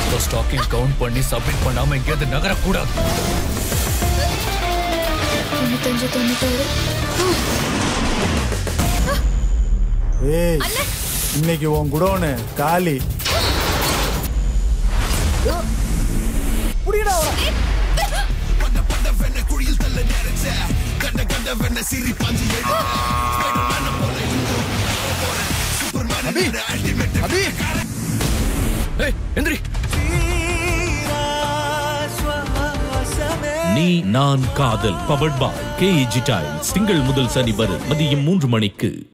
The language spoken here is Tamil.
மொத்த ஸ்டாக்கையும் கவுண்ட் பண்ணி சப்மிட் பண்ணாம எங்கேயாவது நகரக்கூடாது தொண்ணூத்தஞ்சு தொண்ணூத்தாறு ஏய் இன்னைக்கு உன் குடோனு காலி ஏய் எந்திரி நீ நான் காதல் பவர்ட் பாய் கேஇஜி டைல்ஸ் திங்கள் முதல் சனி வரை மதியம் மூன்று மணிக்கு